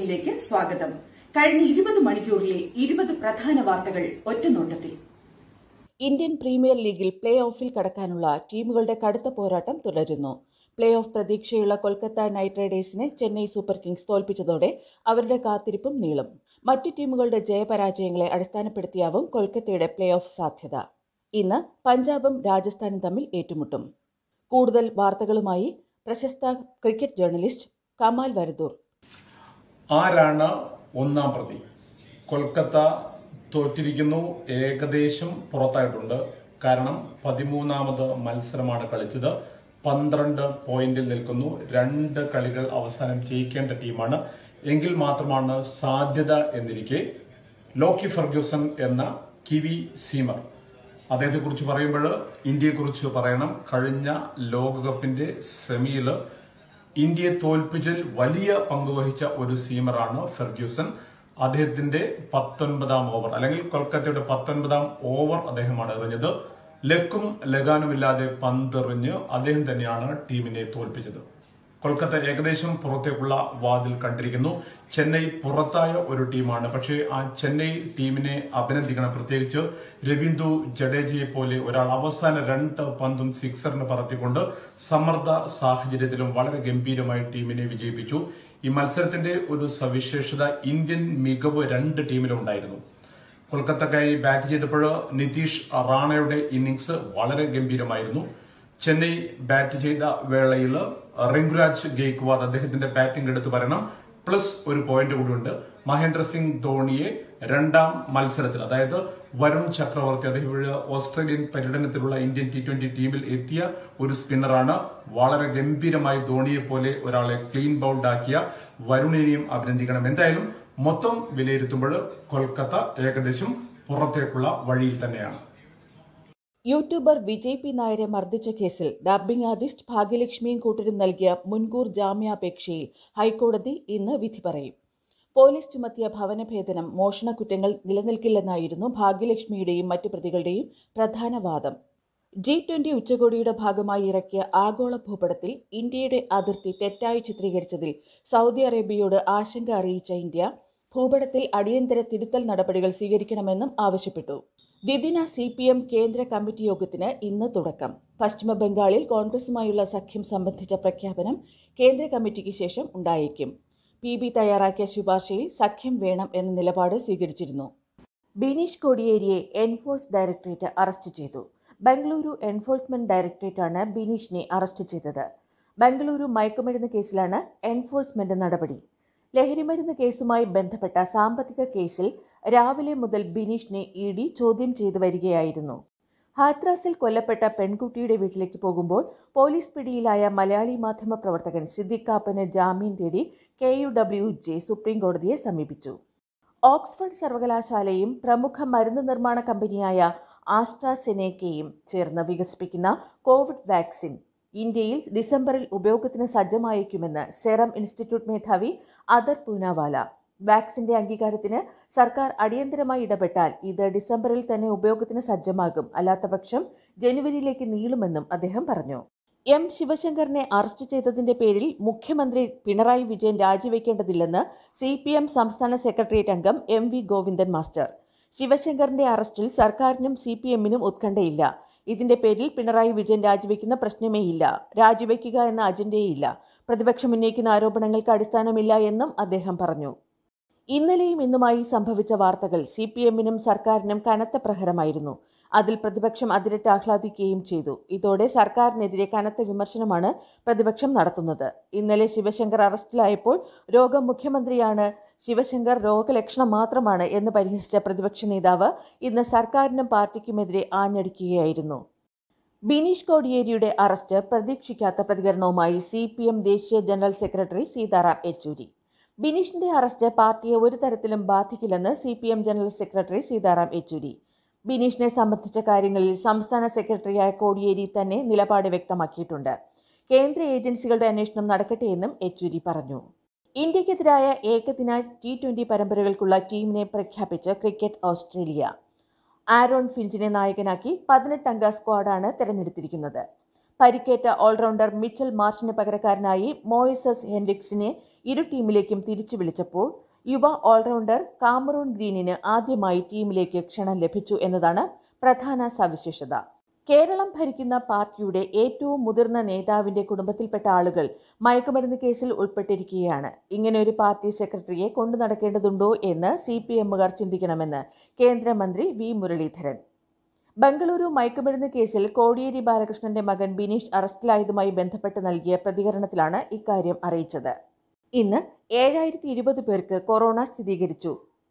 ഓൺലൈനിലേക്ക് സ്വാഗതം കഴിഞ്ഞ ഇരുപത് മണിക്കൂറിലെ ഇരുപത് പ്രധാന വാർത്തകൾ ഒറ്റനോട്ടത്തിൽ ഇന്ത്യൻ പ്രീമിയർ ലീഗിൽ പ്ലേ ഓഫിൽ കടക്കാനുള്ള ടീമുകളുടെ കടുത്ത പോരാട്ടം തുടരുന്നു പ്ലേ ഓഫ് പ്രതീക്ഷയുള്ള കൊൽക്കത്ത നൈറ്റ് റൈഡേഴ്സിനെ ചെന്നൈ സൂപ്പർ കിങ്സ് തോൽപ്പിച്ചതോടെ അവരുടെ കാത്തിരിപ്പും നീളും മറ്റു ടീമുകളുടെ ജയപരാജയങ്ങളെ അടിസ്ഥാനപ്പെടുത്തിയാവും കൊൽക്കത്തയുടെ പ്ലേ ഓഫ് സാധ്യത ഇന്ന് പഞ്ചാബും രാജസ്ഥാനും തമ്മിൽ ഏറ്റുമുട്ടും കൂടുതൽ വാർത്തകളുമായി പ്രശസ്ത ക്രിക്കറ്റ് ജേർണലിസ്റ്റ് കമാൽ വരദൂർ ആരാണ് ഒന്നാം പ്രതി കൊൽക്കത്ത തോറ്റിരിക്കുന്നു ഏകദേശം പുറത്തായിട്ടുണ്ട് കാരണം പതിമൂന്നാമത് മത്സരമാണ് കളിച്ചത് പന്ത്രണ്ട് പോയിന്റിൽ നിൽക്കുന്നു രണ്ട് കളികൾ അവസാനം ജയിക്കേണ്ട ടീമാണ് എങ്കിൽ മാത്രമാണ് സാധ്യത എന്നിരിക്കെ ലോക്കി ഫെർഗ്യൂസൺ എന്ന കിവി സീമർ അദ്ദേഹത്തെക്കുറിച്ച് പറയുമ്പോൾ ഇന്ത്യയെക്കുറിച്ച് പറയണം കഴിഞ്ഞ ലോകകപ്പിന്റെ സെമിയിൽ ഇന്ത്യയെ തോൽപ്പിച്ചതിൽ വലിയ പങ്കുവഹിച്ച ഒരു സീമറാണ് ഫെർഗ്യൂസൺ അദ്ദേഹത്തിന്റെ പത്തൊൻപതാം ഓവർ അല്ലെങ്കിൽ കൊൽക്കത്തയുടെ പത്തൊൻപതാം ഓവർ അദ്ദേഹമാണ് എറിഞ്ഞത് ലക്കും ലഗാനുമില്ലാതെ പന്തെറിഞ്ഞ് അദ്ദേഹം തന്നെയാണ് ടീമിനെ തോൽപ്പിച്ചത് കൊൽക്കത്ത ഏകദേശം പുറത്തേക്കുള്ള വാതിൽ കണ്ടിരിക്കുന്നു ചെന്നൈ പുറത്തായ ഒരു ടീമാണ് പക്ഷേ ആ ചെന്നൈ ടീമിനെ അഭിനന്ദിക്കണം പ്രത്യേകിച്ച് രവീന്ദ്രു ജഡേജയെ പോലെ ഒരാൾ അവസാന രണ്ട് പന്തും സിക്സറിന് പറത്തിക്കൊണ്ട് സമ്മർദ്ദ സാഹചര്യത്തിലും വളരെ ഗംഭീരമായി ടീമിനെ വിജയിപ്പിച്ചു ഈ മത്സരത്തിന്റെ ഒരു സവിശേഷത ഇന്ത്യൻ മികവ് രണ്ട് ടീമിലും ഉണ്ടായിരുന്നു കൊൽക്കത്തക്കായി ബാറ്റ് ചെയ്തപ്പോൾ നിതീഷ് റാണയുടെ ഇന്നിംഗ്സ് വളരെ ഗംഭീരമായിരുന്നു ചെന്നൈ ബാറ്റ് ചെയ്ത വേളയിൽ റിങ്കുരാജ് ഗെയ്ക്വാദ് അദ്ദേഹത്തിന്റെ ബാറ്റിംഗ് എടുത്ത് പറയണം പ്ലസ് ഒരു പോയിന്റ് കൂടിയുണ്ട് മഹേന്ദ്ര സിംഗ് ധോണിയെ രണ്ടാം മത്സരത്തിൽ അതായത് വരുൺ ചക്രവർത്തി അദ്ദേഹം ഇവിടെ ഓസ്ട്രേലിയൻ പര്യടനത്തിലുള്ള ഇന്ത്യൻ ടി ട്വന്റി ടീമിൽ എത്തിയ ഒരു സ്പിന്നറാണ് വളരെ ഗംഭീരമായി ധോണിയെ പോലെ ഒരാളെ ക്ലീൻ ബൗൾഡ് ആക്കിയ വരുണിനെയും അഭിനന്ദിക്കണം എന്തായാലും മൊത്തം വിലയിരുത്തുമ്പോൾ കൊൽക്കത്ത ഏകദേശം പുറത്തേക്കുള്ള വഴിയിൽ തന്നെയാണ് യൂട്യൂബർ വിജയ് പി നായരെ മർദ്ദിച്ച കേസിൽ ഡബ്ബിംഗ് ആർട്ടിസ്റ്റ് ഭാഗ്യലക്ഷ്മിയും കൂട്ടരും നൽകിയ മുൻകൂർ ജാമ്യാപേക്ഷയിൽ ഹൈക്കോടതി ഇന്ന് വിധി പറയും പോലീസ് ചുമത്തിയ ഭവനഭേദനം മോഷണ കുറ്റങ്ങൾ നിലനിൽക്കില്ലെന്നായിരുന്നു ഭാഗ്യലക്ഷ്മിയുടെയും മറ്റു പ്രതികളുടെയും പ്രധാന വാദം ജി ട്വന്റി ഉച്ചകോടിയുടെ ഭാഗമായി ഇറക്കിയ ആഗോള ഭൂപടത്തിൽ ഇന്ത്യയുടെ അതിർത്തി തെറ്റായി ചിത്രീകരിച്ചതിൽ സൗദി അറേബ്യയോട് ആശങ്ക അറിയിച്ച ഇന്ത്യ ഭൂപടത്തിൽ അടിയന്തര തിരുത്തൽ നടപടികൾ സ്വീകരിക്കണമെന്നും ആവശ്യപ്പെട്ടു ദ്വിദിന സി പി എം കേന്ദ്ര കമ്മിറ്റി യോഗത്തിന് ഇന്ന് തുടക്കം പശ്ചിമ ബംഗാളിൽ കോൺഗ്രസുമായുള്ള സഖ്യം സംബന്ധിച്ച പ്രഖ്യാപനം കേന്ദ്ര കമ്മിറ്റിക്ക് ശേഷം ഉണ്ടായേക്കും പി ബി തയ്യാറാക്കിയ ശുപാർശയിൽ സഖ്യം വേണം എന്ന നിലപാട് സ്വീകരിച്ചിരുന്നു ബിനീഷ് കോടിയേരിയെ എൻഫോഴ്സ് ഡയറക്ടറേറ്റ് അറസ്റ്റ് ചെയ്തു ബംഗളൂരു എൻഫോഴ്സ്മെന്റ് ഡയറക്ടറേറ്റാണ് ബിനീഷിനെ അറസ്റ്റ് ചെയ്തത് ബംഗളൂരു മയക്കുമരുന്ന് കേസിലാണ് എൻഫോഴ്സ്മെന്റ് നടപടി ലഹരിമരുന്ന് കേസുമായി ബന്ധപ്പെട്ട സാമ്പത്തിക കേസിൽ രാവിലെ മുതൽ ബിനീഷിനെ ഇ ഡി ചോദ്യം ചെയ്തു വരികയായിരുന്നു ഹാത്രാസിൽ കൊല്ലപ്പെട്ട പെൺകുട്ടിയുടെ വീട്ടിലേക്ക് പോകുമ്പോൾ പോലീസ് പിടിയിലായ മലയാളി മാധ്യമ പ്രവർത്തകൻ സിദ്ദിഖ് കാപ്പന് ജാമ്യം തേടി K U W J supreme കോടതിയെ സമീപിച്ചു ഓക്സ്ഫോർഡ് സർവകലാശാലയും പ്രമുഖ മരുന്ന് നിർമ്മാണ കമ്പനിയായ ആസ്ട്രാസെനേക്കയും ചേർന്ന് വികസിപ്പിക്കുന്ന കോവിഡ് വാക്സിൻ ഇന്ത്യയിൽ ഡിസംബറിൽ ഉപയോഗത്തിന് സജ്ജമായേക്കുമെന്ന് സെറം ഇൻസ്റ്റിറ്റ്യൂട്ട് മേധാവി അദർ പൂനാവാല വാക്സിന്റെ അംഗീകാരത്തിന് സർക്കാർ അടിയന്തരമായി ഇടപെട്ടാൽ ഇത് ഡിസംബറിൽ തന്നെ ഉപയോഗത്തിന് സജ്ജമാകും അല്ലാത്തപക്ഷം ജനുവരിയിലേക്ക് നീളുമെന്നും അദ്ദേഹം പറഞ്ഞു എം ശിവശങ്കറിനെ അറസ്റ്റ് ചെയ്തതിന്റെ പേരിൽ മുഖ്യമന്ത്രി പിണറായി വിജയൻ രാജിവെക്കേണ്ടതില്ലെന്ന് സി പി എം സംസ്ഥാന സെക്രട്ടേറിയറ്റ് അംഗം എം വി ഗോവിന്ദൻ മാസ്റ്റർ ശിവശങ്കറിന്റെ അറസ്റ്റിൽ സർക്കാരിനും സി പി എമ്മിനും ഉത്കണ്ഠയില്ല ഇതിന്റെ പേരിൽ പിണറായി വിജയൻ രാജിവെക്കുന്ന പ്രശ്നമേ ഇല്ല രാജിവെക്കുക എന്ന അജണ്ടയേയില്ല പ്രതിപക്ഷം ഉന്നയിക്കുന്ന ആരോപണങ്ങൾക്ക് അടിസ്ഥാനമില്ല എന്നും അദ്ദേഹം പറഞ്ഞു ഇന്നലെയും ഇന്നുമായി സംഭവിച്ച വാർത്തകൾ സി പി എമ്മിനും സർക്കാരിനും കനത്ത പ്രഹരമായിരുന്നു അതിൽ പ്രതിപക്ഷം അതിരറ്റ് ആഹ്ലാദിക്കുകയും ചെയ്തു ഇതോടെ സർക്കാരിനെതിരെ കനത്ത വിമർശനമാണ് പ്രതിപക്ഷം നടത്തുന്നത് ഇന്നലെ ശിവശങ്കർ അറസ്റ്റിലായപ്പോൾ രോഗം മുഖ്യമന്ത്രിയാണ് ശിവശങ്കർ രോഗലക്ഷണം മാത്രമാണ് എന്ന് പരിഹസിച്ച പ്രതിപക്ഷ നേതാവ് ഇന്ന് സർക്കാരിനും പാർട്ടിക്കുമെതിരെ ആഞ്ഞടിക്കുകയായിരുന്നു ബിനീഷ് കോടിയേരിയുടെ അറസ്റ്റ് പ്രതീക്ഷിക്കാത്ത പ്രതികരണവുമായി സി പി എം ദേശീയ ജനറൽ സെക്രട്ടറി സീതാറാം യെച്ചൂരി ബിനീഷിന്റെ അറസ്റ്റ് പാർട്ടിയെ ഒരു തരത്തിലും ബാധിക്കില്ലെന്ന് C P M general secretary Sitaram Yechury ബിനീഷിനെ സംബന്ധിച്ച കാര്യങ്ങളിൽ സംസ്ഥാന സെക്രട്ടറിയായ കോടിയേരി തന്നെ നിലപാട് വ്യക്തമാക്കിയിട്ടുണ്ട് കേന്ദ്ര ഏജൻസികളുടെ അന്വേഷണം നടക്കട്ടെയെന്നും യെച്ചൂരി പറഞ്ഞു ഇന്ത്യക്കെതിരായ ഏകദിന ടി ട്വന്റി പരമ്പരകൾക്കുള്ള ടീമിനെ പ്രഖ്യാപിച്ച് ക്രിക്കറ്റ് ഓസ്ട്രേലിയ ആരോൺ ഫിഞ്ചിനെ നായകനാക്കി പതിനെട്ടംഗ സ്ക്വാഡാണ് തെരഞ്ഞെടുത്തിരിക്കുന്നത് പരിക്കേറ്റ ഓൾറൗണ്ടർ മിച്ചൽ മാർഷിന് പകരക്കാരനായി മോയിസസ് ഹെൻറിക്സിനെ ഇരു ടീമിലേക്കും തിരിച്ചു വിളിച്ചപ്പോൾ യുവ ഓൾറൗണ്ടർ കാമറൂൺ ഗ്രീനിന് ആദ്യമായി ടീമിലേക്ക് ക്ഷണം ലഭിച്ചു എന്നതാണ് പ്രധാന സവിശേഷത കേരളം ഭരിക്കുന്ന പാർട്ടിയുടെ ഏറ്റവും മുതിർന്ന നേതാവിന്റെ കുടുംബത്തിൽപ്പെട്ട ആളുകൾ മയക്കുമരുന്ന് കേസിൽ ഉൾപ്പെട്ടിരിക്കുകയാണ് ഇങ്ങനെ ഒരു പാർട്ടി സെക്രട്ടറിയെ കൊണ്ടു നടക്കേണ്ടതുണ്ടോ എന്ന് സി പി എമ്മുകാർ ചിന്തിക്കണമെന്ന് കേന്ദ്രമന്ത്രി വി മുരളീധരൻ ബംഗളൂരു മയക്കുമരുന്ന് കേസിൽ കോടിയേരി ബാലകൃഷ്ണന്റെ മകൻ ബിനീഷ് അറസ്റ്റിലായതുമായി ബന്ധപ്പെട്ട് നൽകിയ പ്രതികരണത്തിലാണ് ഇക്കാര്യം അറിയിച്ചത് ഇന്ന് ഏഴായിരത്തി ഇരുപത് പേർക്ക് കൊറോണ സ്ഥിരീകരിച്ചു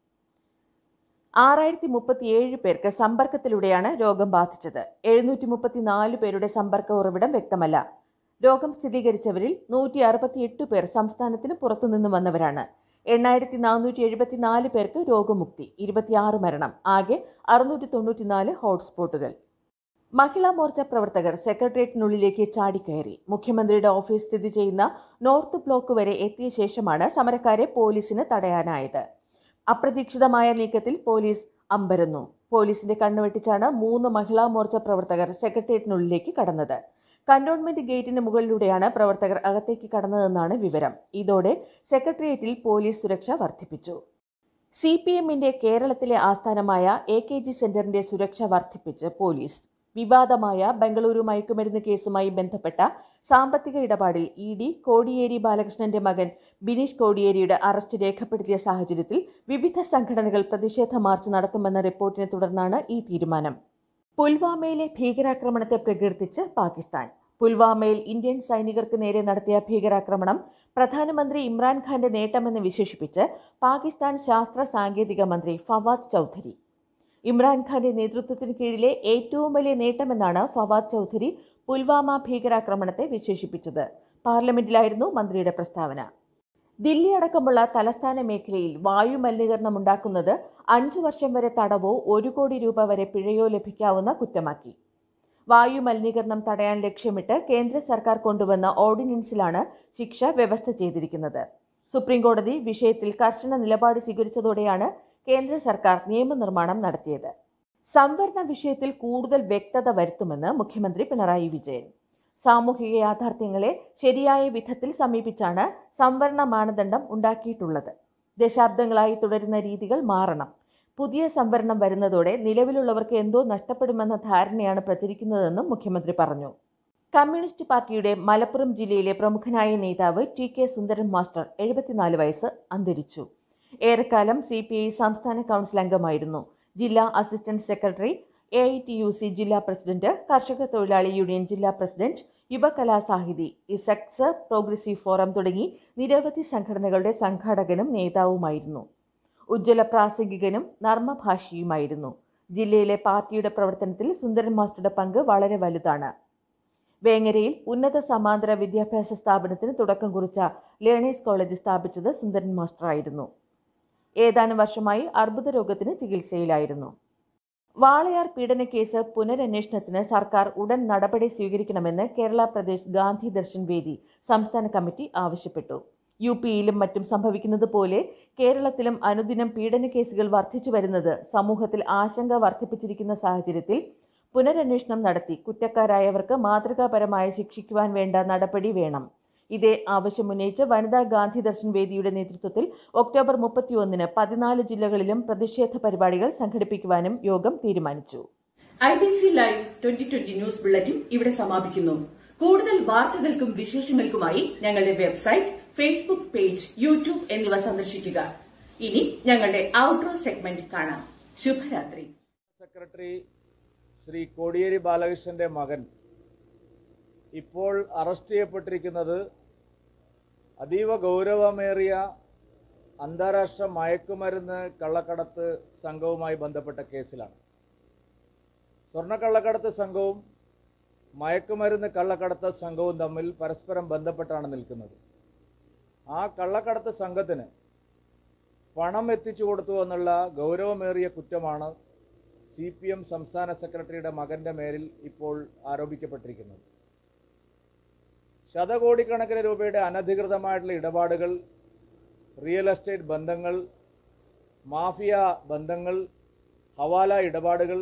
ആറായിരത്തി മുപ്പത്തിയേഴ് പേർക്ക് സമ്പർക്കത്തിലൂടെയാണ് രോഗം ബാധിച്ചത് എഴുന്നൂറ്റി മുപ്പത്തിനാല് പേരുടെ സമ്പർക്ക ഉറവിടം വ്യക്തമല്ല രോഗം സ്ഥിരീകരിച്ചവരിൽ നൂറ്റി അറുപത്തിയെട്ട് പേർ സംസ്ഥാനത്തിന് പുറത്തുനിന്ന് വന്നവരാണ് എണ്ണായിരത്തി നാനൂറ്റി എഴുപത്തിനാല് പേർക്ക് രോഗമുക്തി ഇരുപത്തിയാറ് മരണം ആകെ അറുന്നൂറ്റി തൊണ്ണൂറ്റിനാല് ഹോട്ട്സ്പോട്ടുകൾ മഹിളാ മോർച്ച പ്രവർത്തകർ സെക്രട്ടേറിയറ്റിനുള്ളിലേക്ക് ചാടിക്കയറി മുഖ്യമന്ത്രിയുടെ ഓഫീസ് സ്ഥിതി ചെയ്യുന്ന നോർത്ത് ബ്ലോക്ക് വരെ എത്തിയ ശേഷമാണ് സമരക്കാരെ പോലീസിന് തടയാനായത് അപ്രതീക്ഷിതമായ നീക്കത്തിൽ പോലീസ് അമ്പരന്നു പോലീസിന്റെ കണ്ണുവെട്ടിച്ചാണ് മൂന്ന് മഹിളാ മോർച്ച പ്രവർത്തകർ സെക്രട്ടേറിയറ്റിനുള്ളിലേക്ക് കടന്നത് കന്റോൺമെന്റ് ഗേറ്റിന് മുകളിലൂടെയാണ് പ്രവർത്തകർ അകത്തേക്ക് കടന്നതെന്നാണ് വിവരം ഇതോടെ സെക്രട്ടേറിയറ്റിൽ പോലീസ് സുരക്ഷ വർദ്ധിപ്പിച്ചു സി പി എമ്മിന്റെ കേരളത്തിലെ ആസ്ഥാനമായ എ കെ ജി സെന്ററിന്റെ സുരക്ഷ വർദ്ധിപ്പിച്ച് പോലീസ് വിവാദമായ ബംഗളൂരു മയക്കുമരുന്ന് കേസുമായി ബന്ധപ്പെട്ട സാമ്പത്തിക ഇടപാടിൽ ഇ ഡി കോടിയേരി ബാലകൃഷ്ണന്റെ മകൻ ബിനീഷ് കോടിയേരിയുടെ അറസ്റ്റ് രേഖപ്പെടുത്തിയ സാഹചര്യത്തിൽ വിവിധ സംഘടനകൾ പ്രതിഷേധ മാർച്ച് നടത്തുമെന്ന റിപ്പോർട്ടിനെ തുടർന്നാണ് ഈ തീരുമാനം പുൽവാമയിലെ ഭീകരാക്രമണത്തെ പ്രകീർത്തിച്ച് പാകിസ്ഥാൻ പുൽവാമയിൽ ഇന്ത്യൻ സൈനികർക്ക് നേരെ നടത്തിയ ഭീകരാക്രമണം പ്രധാനമന്ത്രി ഇമ്രാൻഖാന്റെ നേട്ടമെന്ന് വിശേഷിപ്പിച്ച് പാകിസ്ഥാൻ ശാസ്ത്ര സാങ്കേതിക മന്ത്രി ഫവാദ് ചൌധരി ഇമ്രാൻഖാന്റെ നേതൃത്വത്തിന് കീഴിലെ ഏറ്റവും വലിയ നേട്ടമെന്നാണ് ഫവാദ് ചൌധരി പുൽവാമ ഭീകരാക്രമണത്തെ വിശേഷിപ്പിച്ചത് പാർലമെന്റിലായിരുന്നു മന്ത്രിയുടെ പ്രസ്താവന ദില്ലി അടക്കമുള്ള തലസ്ഥാന മേഖലയിൽ വായു മലിനീകരണം ഉണ്ടാക്കുന്നത് അഞ്ചു വർഷം വരെ തടവോ ഒരു കോടി രൂപ വരെ പിഴയോ ലഭിക്കാവുന്ന കുറ്റമാക്കി വായു മലിനീകരണം തടയാൻ ലക്ഷ്യമിട്ട് കേന്ദ്ര സർക്കാർ കൊണ്ടുവന്ന ഓർഡിനൻസിലാണ് ശിക്ഷ വ്യവസ്ഥ ചെയ്തിരിക്കുന്നത് സുപ്രീംകോടതി വിഷയത്തിൽ കർശന നിലപാട് സ്വീകരിച്ചതോടെയാണ് കേന്ദ്ര സർക്കാർ നിയമനിർമ്മാണം നടത്തിയത് സംവരണ വിഷയത്തിൽ കൂടുതൽ വ്യക്തത വരുത്തുമെന്ന് മുഖ്യമന്ത്രി പിണറായി വിജയൻ സാമൂഹിക യാഥാർത്ഥ്യങ്ങളെ ശരിയായ വിധത്തിൽ സമീപിച്ചാണ് സംവരണ മാനദണ്ഡം ഉണ്ടാക്കിയിട്ടുള്ളത് ദശാബ്ദങ്ങളായി തുടരുന്ന രീതികൾ മാറണം പുതിയ സംവരണം വരുന്നതോടെ നിലവിലുള്ളവർക്ക് എന്തോ നഷ്ടപ്പെടുമെന്ന ധാരണയാണ് പ്രചരിക്കുന്നതെന്നും മുഖ്യമന്ത്രി പറഞ്ഞു കമ്മ്യൂണിസ്റ്റ് പാർട്ടിയുടെ മലപ്പുറം ജില്ലയിലെ പ്രമുഖനായ നേതാവ് ടി കെ സുന്ദരൻ മാസ്റ്റർ എഴുപത്തിനാല് വയസ്സ് അന്തരിച്ചു ഏറെക്കാലം സി പി ഐ സംസ്ഥാന കൗൺസിൽ അംഗമായിരുന്നു ജില്ലാ assistant secretary A I T U C ജില്ലാ പ്രസിഡന്റ് കർഷക തൊഴിലാളി യൂണിയൻ ജില്ലാ പ്രസിഡന്റ് യുവകലാസാഹിതി ഇസക്സ് പ്രോഗ്രസീവ് ഫോറം തുടങ്ങി നിരവധി സംഘടനകളുടെ സംഘാടകനും നേതാവുമായിരുന്നു ഉജ്ജ്വല പ്രാസംഗികനും നർമ്മഭാഷിയുമായിരുന്നു ജില്ലയിലെ പാർട്ടിയുടെ പ്രവർത്തനത്തിൽ സുന്ദരൻ മാസ്റ്ററുടെ പങ്ക് വളരെ വലുതാണ് വേങ്ങരയിൽ ഉന്നത സമാന്തര വിദ്യാഭ്യാസ സ്ഥാപനത്തിന് തുടക്കം കുറിച്ച ലേണേഴ്സ് കോളേജ് സ്ഥാപിച്ചത് സുന്ദരൻ മാസ്റ്ററായിരുന്നു ഏതാനും വർഷമായി അർബുദ രോഗത്തിന് ചികിത്സയിലായിരുന്നു വാളയാർ പീഡനക്കേസ് പുനരന്വേഷണത്തിന് സർക്കാർ ഉടൻ നടപടി സ്വീകരിക്കണമെന്ന് കേരള പ്രദേശ് ഗാന്ധി ദർശൻ വേദി സംസ്ഥാന കമ്മിറ്റി ആവശ്യപ്പെട്ടു യു പിയിലും മറ്റും സംഭവിക്കുന്നത് പോലെ കേരളത്തിലും അനുദിനം പീഡനക്കേസുകൾ വർദ്ധിച്ചു വരുന്നത് സമൂഹത്തിൽ ആശങ്ക വർദ്ധിപ്പിച്ചിരിക്കുന്ന സാഹചര്യത്തിൽ പുനരന്വേഷണം നടത്തി കുറ്റക്കാരായവർക്ക് മാതൃകാപരമായ ശിക്ഷിക്കുവാൻ വേണ്ട നടപടി വേണം ഇതേ ആവശ്യമുന്നയിച്ച് വനിതാ ഗാന്ധി ദർശൻ വേദിയുടെ നേതൃത്വത്തിൽ ഒക്ടോബർ മുപ്പത്തിയൊന്നിന് പതിനാല് ജില്ലകളിലും പ്രതിഷേധ പരിപാടികൾ സംഘടിപ്പിക്കുവാനും യോഗം തീരുമാനിച്ചു I B C live twenty twenty news bulletin ഇവിടെ സമാപിക്കുന്നു കൂടുതൽ വാർത്തകൾക്കും വിശേഷങ്ങൾക്കുമായി ഞങ്ങളുടെ വെബ്സൈറ്റ് ഫേസ്ബുക്ക് പേജ് യൂട്യൂബ് എന്നിവ സന്ദർശിക്കുക ഇനി ഞങ്ങളുടെ ഔട്ട്ഡോർ സെഗ്മെന്റ് കാണാം ശുഭരാത്രി സെക്രട്ടറി ശ്രീ കോടിയേരി ബാലകൃഷ്ണന്റെ മകൻ ഇപ്പോൾ അറസ്റ്റ് ചെയ്യപ്പെട്ടിരിക്കുന്നത് അതീവ ഗൗരവമേറിയ അന്താരാഷ്ട്ര മയക്കുമരുന്ന് കള്ളക്കടത്ത് സംഘവുമായി ബന്ധപ്പെട്ട കേസിലാണ് സ്വർണ്ണക്കള്ളക്കടത്ത് സംഘവും മയക്കുമരുന്ന് കള്ളക്കടത്ത് സംഘവും തമ്മിൽ പരസ്പരം ബന്ധപ്പെട്ടാണ് നിൽക്കുന്നത് ആ കള്ളക്കടത്ത് സംഘത്തിന് പണം എത്തിച്ചു കൊടുത്തു എന്നുള്ള ഗൗരവമേറിയ കുറ്റമാണ് സി പി എം സംസ്ഥാന സെക്രട്ടറിയുടെ മകന്റെ മേലിൽ ഇപ്പോൾ ആരോപിക്കപ്പെട്ടിരിക്കുന്നത് ശതകോടിക്കണക്കിന് രൂപയുടെ അനധികൃതമായിട്ടുള്ള ഇടപാടുകൾ റിയൽ എസ്റ്റേറ്റ് ബന്ധങ്ങൾ മാഫിയ ബന്ധങ്ങൾ ഹവാല ഇടപാടുകൾ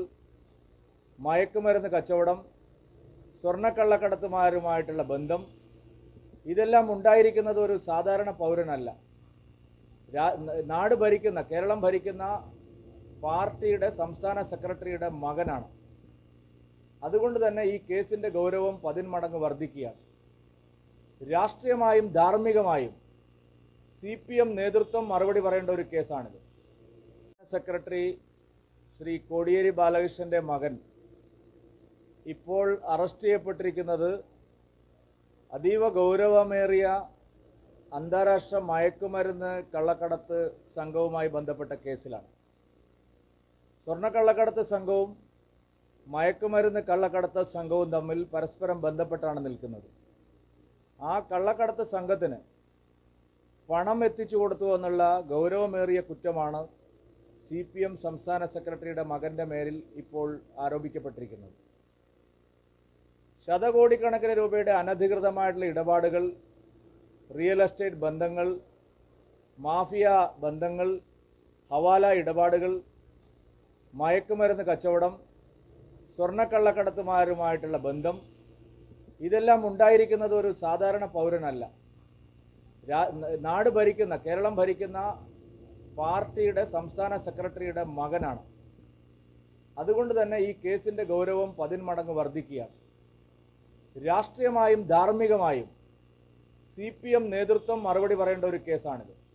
മയക്കുമരുന്ന് കച്ചവടം സ്വർണ്ണക്കള്ളക്കടത്തുമാരുമായിട്ടുള്ള ബന്ധം ഇതെല്ലാം ഉണ്ടായിരിക്കുന്നത് ഒരു സാധാരണ പൗരനല്ല രാ- നാട് ഭരിക്കുന്ന കേരളം ഭരിക്കുന്ന പാർട്ടിയുടെ സംസ്ഥാന സെക്രട്ടറിയുടെ മകനാണ് അതുകൊണ്ട് തന്നെ ഈ കേസിന്റെ ഗൗരവം പതിന്മടങ്ങ് വർദ്ധിക്കുകയാണ് രാഷ്ട്രീയമായും ധാർമ്മികമായും സി പി എം നേതൃത്വം മറുപടി പറയേണ്ട ഒരു കേസാണിത് സെക്രട്ടറി ശ്രീ കോടിയേരി ബാലകൃഷ്ണന്റെ മകൻ ഇപ്പോൾ അറസ്റ്റ് ചെയ്യപ്പെട്ടിരിക്കുന്നത് അതീവ ഗൗരവമേറിയ അന്താരാഷ്ട്ര മയക്കുമരുന്ന് കള്ളക്കടത്ത് സംഘവുമായി ബന്ധപ്പെട്ട കേസിലാണ് സ്വർണ്ണക്കള്ളക്കടത്ത് സംഘവും മയക്കുമരുന്ന് കള്ളക്കടത്ത് സംഘവും തമ്മിൽ പരസ്പരം ബന്ധപ്പെട്ടാണ് നിൽക്കുന്നത് ആ കള്ളക്കടത്ത് സംഘത്തിന് പണം എത്തിച്ചു കൊടുത്തു എന്നുള്ള ഗൗരവമേറിയ കുറ്റമാണ് സി പി എം സംസ്ഥാന സെക്രട്ടറിയുടെ മകന്റെ മേലിൽ ഇപ്പോൾ ആരോപിക്കപ്പെട്ടിരിക്കുന്നത് ശതകോടിക്കണക്കിന് രൂപയുടെ അനധികൃതമായിട്ടുള്ള ഇടപാടുകൾ റിയൽ എസ്റ്റേറ്റ് ബന്ധങ്ങൾ മാഫിയ ബന്ധങ്ങൾ ഹവാല ഇടപാടുകൾ മയക്കുമരുന്ന് കച്ചവടം സ്വർണ്ണക്കള്ളക്കടത്തുമാരുമായിട്ടുള്ള ബന്ധം ഇതെല്ലാം ഉണ്ടായിരിക്കുന്നത് ഒരു സാധാരണ പൗരനല്ല രാ- നാട് ഭരിക്കുന്ന കേരളം ഭരിക്കുന്ന പാർട്ടിയുടെ സംസ്ഥാന സെക്രട്ടറിയുടെ മകനാണ് അതുകൊണ്ട് തന്നെ ഈ കേസിന്റെ ഗൗരവം പതിന്മടങ്ങ് വർദ്ധിക്കുകയാണ് രാഷ്ട്രീയമായും ധാർമ്മികമായും സി പി എം നേതൃത്വം മറുപടി പറയേണ്ട ഒരു കേസാണിത്